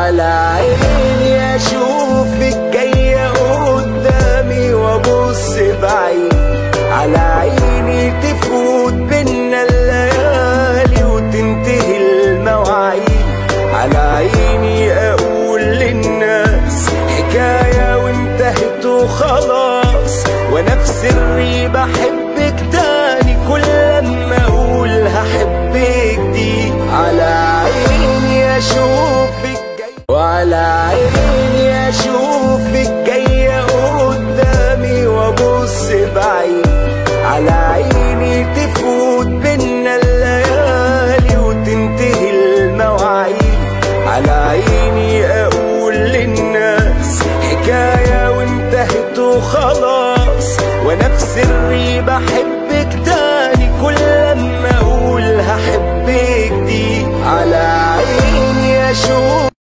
وعلى عيني اشوفك جاية قدامي وابص بعيد على عيني تفوت بينا الليالي وتنتهي المواعيد على عيني اقول للناس حكاية وانتهت وخلاص وانا في سري بحبك تاني كل لما اقول هحبك دي على عيني اشوفك جاي وعلى عيني اشوفك جاية قدامي وابص بعيد على عيني تفوت بينا الليالي وتنتهي المواعيد على عيني اقول للناس حكاية وانتهت وخلاص وانا في سري بحبك تاني كل لما اقول هحبك دي على عيني اشوف